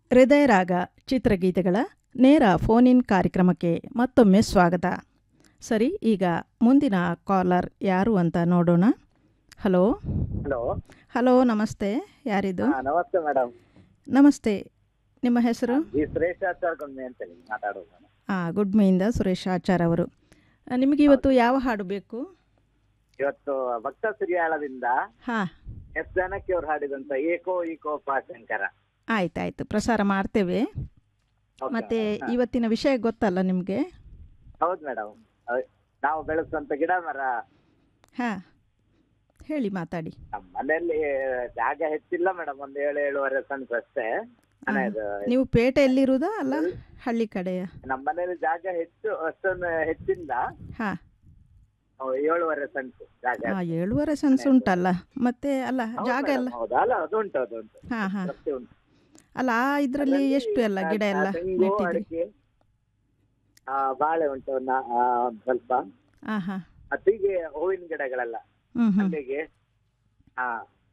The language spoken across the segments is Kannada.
ಹೃದಯರಾಗ ಚಿತ್ರಗೀತೆಗಳ ನೇರ ಫೋನ್ ಇನ್ ಕಾರ್ಯಕ್ರಮಕ್ಕೆ ಮತ್ತೊಮ್ಮೆ ಸ್ವಾಗತ ಸರಿ ಈಗ ಮುಂದಿನ ಕಾಲರ್ ಯಾರು ಅಂತ ನೋಡೋಣ ಹಲೋ ಹಲೋ ಹಲೋ ನಮಸ್ತೆ ಯಾರಿದು ಹಾ ನಮಸ್ತೆ ಮೇಡಮ್ ನಮಸ್ತೆ ನಿಮ್ಮ ಹೆಸರು ಈ ಸುರೇಶ್ ಆಚಾರ್ಕೊಂಡೆ ಅಂತ ಹೇಳಿ ಮಾತಾಡೋದು ನಾನು ಹಾಂ ಗುಡ್ಮೆಯಿಂದ ಸುರೇಶ್ ಆಚಾರ್ ಅವರು ಆ, ನಿಮಗೆ ಇವತ್ತು ಯಾವ ಹಾಡು ಬೇಕು ಇವತ್ತು ಭಕ್ತ ಸಿರಿಯಾಳದಿಂದ ಹಾಂ ಎಸ್ ಜಾನಕಿ ಅವ್ರು ಹಾಡಿದಂತ ಏಕೋ ಈಕೋ ಪಾಶಂಕರ ಆಯ್ತಾಯ್ತು ಪ್ರಸಾರ ಮಾಡ್ತೇವೆ Okay, ಮತ್ತು madam. ಹಾ. ಇವತ್ತಿನ ವಿಷಯ ಗೊತ್ತಲ್ಲ ನಿಮಗೆ ಹೌದು ಮೇಡಮ್ ನಾವು ಬೆಳೆಸುವಂತ ಗಿಡ ಮರ ಹಾಂ ಹೇಳಿ ಮಾತಾಡಿ ನಮ್ಮ ಮನೆಯಲ್ಲಿ ಜಾಗ ಹೆಚ್ಚಿಲ್ಲ ಮೇಡಮ್ ಒಂದು ಏಳು ಏಳುವರೆ ಸೆನ್ಸ್ ಅಷ್ಟೇ ಮನೆ ಇದು ನೀವು ಪೇಟೆಯಲ್ಲಿರುವುದಾ ಅಲ್ಲ ಹಳ್ಳಿ ಕಡೆಯ ನಮ್ಮ ಮನೆಯಲ್ಲಿ ಜಾಗ ಹೆಚ್ಚು ಅಷ್ಟೊಂದು ಹೆಚ್ಚಿಲ್ಲ ಹಾಂ ನಾವು ಏಳುವರೆ ಸೆನ್ಸ್ ಜಾಗ ಹಾಂ ಏಳುವರೆ ಸೆನ್ಸ್ ಉಂಟಲ್ಲ ಮತ್ತೆ ಅಲ್ಲ ಹೌದು ಜಾಗ madam, ಎಲ್ಲ ಹೌದು ಅಲ್ಲ ಅದುಂಟು ಅದುಂಟು ಹಾಂ ಹಾಂ ಪ್ರತಿ ಉಂಟು ಅಲ್ಲ ಆ ಇದರಲ್ಲಿ ಎಷ್ಟು ಎಲ್ಲ ಗಿಡ ಎಲ್ಲ ತೆಂಗು ನೆಟ್ಟಿದ್ರಿ ಅಡಿಕೆ ಆ, ಬಾಳೆ ಉಂಟು ನ- ಆ, ಒಂದ್ ಸ್ವಲ್ಪ ಹಾಂ ಹಾಂ ಮತ್ತೆ ಹೀಗೆ ಹೂವಿನ ಗಿಡಗಳೆಲ್ಲ ಹ್ಞೂ ಹ್ಞೂ ಅಲ್ಲಿಗೆ ಹಾ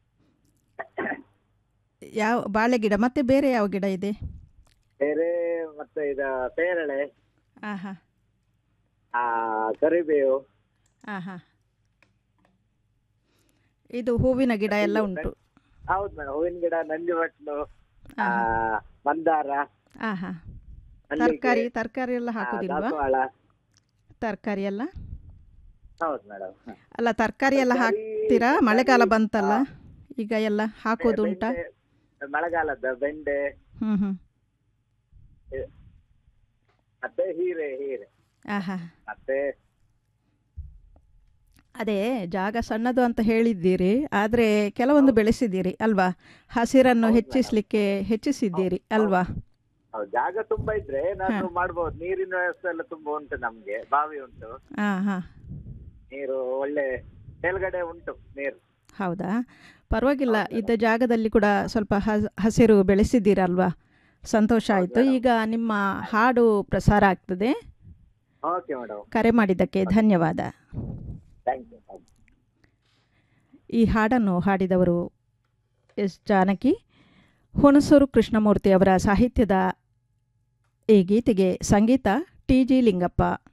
ಯಾವ ಬಾಳೆ ಗಿಡ ಮತ್ತೆ ಬೇರೆ ಯಾವ ಗಿಡ ಇದೆ ಬೇರೆ ಮತ್ತೆ ಇದ ಪೇರಳೆ ಹಾಂ ಹಾಂ ಆ ಕರಿಬೇವು ಹಾಂ ಹಾಂ ಇದು ಹೂವಿನ ಗಿಡ ಎಲ್ಲ ಉಂಟು ಹೌದು ಮೇಡಮ್ ಹೂವಿನ ಗಿಡ ನಂದಿ ಬಟ್ಲು ಆ ಮಂದಾರ ಹಾಂ ಹಾಂ ಮಲ್ಲಿಗೆ, ತರಕಾರಿ ತರಕಾರಿ ಎಲ್ಲ ಆ, ಹಾಕೋದಿಲ್ವಾ ದಾಸವಾಳ ತರಕಾರಿ ಎಲ್ಲ ಹೌದು ಮೇಡಮ್ ಅಲ್ಲ ತರಕಾರಿ ಎಲ್ಲ ಹಾಕ್ತೀರಾ ಮಳೆಗಾಲ ಬಂತಲ್ಲ ಈಗ ಎಲ್ಲ ಹಾಕೋದು ಉಂಟಾ ಮಳೆಗಾಲದ ಬೆಂಡೆ ಹ್ಞೂ ಹ್ಞೂ ಮತ್ತೆ ಹೀರೆ ಹೀರೆ ಹಾಂ ಹಾಂ ಮತ್ತೆ ಅದೇ ಜಾಗ ಸಣ್ಣದು ಅಂತ ಹೇಳಿದ್ದೀರಿ ಆದರೆ ಕೆಲವೊಂದು ಬೆಳೆಸಿದ್ದೀರಿ ಅಲ್ವಾ ಹಸಿರನ್ನು ಹೆಚ್ಚಿಸಲಿಕ್ಕೆ ಹೆಚ್ಚಿಸಿದ್ದೀರಿ ಅಲ್ವಾ ಹೌದು ಜಾಗ ತುಂಬಾ ಇದ್ರೆ ನಾನು ಮಾಡ್ಬೋದು ನೀರಿನ ವ್ಯವಸ್ಥೆ ಎಲ್ಲ ತುಂಬಾ ಉಂಟು ನಮ್ಗೆ ಬಾವಿ ಉಂಟು ಹಾಂ ಹಾಂ ನೀರು ಒಳ್ಳೆ ಮೇಲ್ಗಡೆ ಉಂಟು ನೀರು ಹೌದಾ ಪರವಾಗಿಲ್ಲ ಇದ್ದ ಜಾಗದಲ್ಲಿ ಕೂಡ ಸ್ವಲ್ಪ ಹಸ್- ಹಸಿರು ಬೆಳೆಸಿದ್ದೀರಲ್ವಾ ಸಂತೋಷ ಆಯಿತು ಈಗ ನಿಮ್ಮ ಹಾಡು ಪ್ರಸಾರ ಆಗ್ತದೆ ಓಕೆ ಮೇಡಮ್ ಕರೆ ಮಾಡಿದ್ದಕ್ಕೆ ಧನ್ಯವಾದ ಥ್ಯಾಂಕ್ ಯು ಈ ಹಾಡನ್ನು ಹಾಡಿದವರು ಎಸ್ ಜಾನಕಿ ಹುಣಸೂರು ಕೃಷ್ಣಮೂರ್ತಿ ಅವರ ಸಾಹಿತ್ಯದ ಈ ಗೀತೆಗೆ ಸಂಗೀತ ಟಿ ಜಿ ಲಿಂಗಪ್ಪ